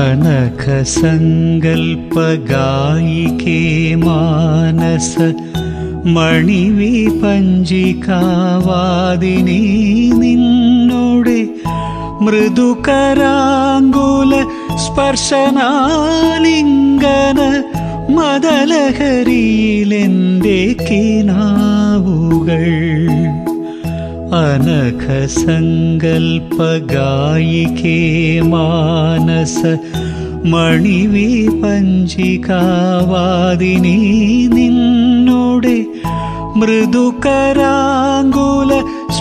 അനഘസങ്കൽപ്പഗായികേ മാനസ മണിവിപഞ്ചികാവാദിനി നിന്നോടെ മൃദുകരാങ്കുല സ്പർശനാലിംഗന മദലഹരിയിലെന്റെ കിനാവുകൾ അനഘസങ്കൽപ്പഗായികേ മാനസ മണിവിപഞ്ചികാവാദിനി നിന്നോടെ മൃദുകരാങ്കുല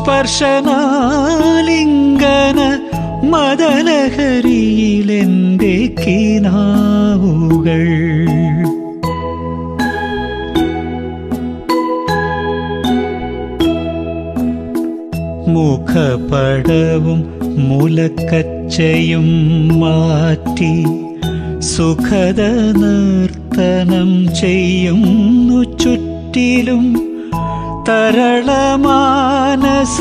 സ്പർശനാലിംഗന മദലഹരിയിലെന്റെ കിനാവുകൾ മുഖപടവും മുലക്കച്ചയും മാറ്റി സുഖത നർത്തനം ചെയ്യുന്നു ചുറ്റിലും തരളമാനസ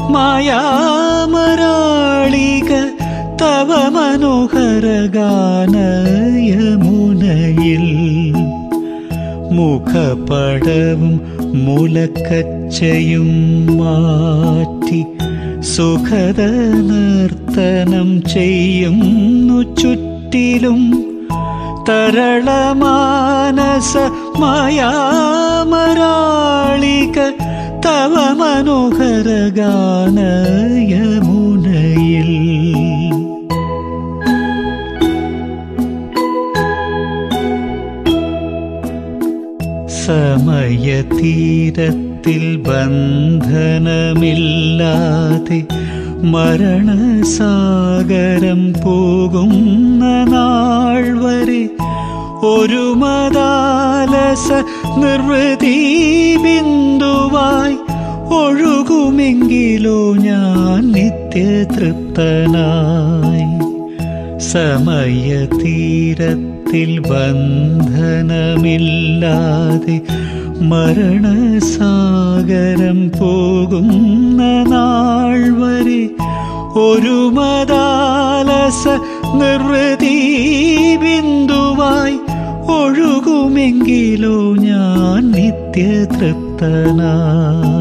മായാമരാളിക തവ മനോഹര ഗാനയമുനയിൽ മുഖപടവും മുലക്കച്ചയും മാറ്റി സുഖത നർത്തനം ചെയ്യുന്നു ചുറ്റിലും തരളമാനസ മായാമരാളിക തവ മനോഹര ഗാനയമുനയിൽ സമയതീരത്തിൽ ബന്ധനമില്ലാതെ മരണസാഗരം പോകുന്ന നാൾ വരെ ഒരു മതാലസ നിർവൃതി ബിന്ദുവായി ഒഴുകുമെങ്കിലോ ഞാൻ നിത്യതൃപ്തനായി സമയതീരത്തിൽ ബന്ധനമില്ലാതെ മരണസാഗരം പോകുന്ന നാൾ വരെ ഒരു മതാലസ നിർവൃതി ബിന്ദുവായി ഒഴുകുമെങ്കിലോ ഞാൻ നിത്യതൃപ്തനായി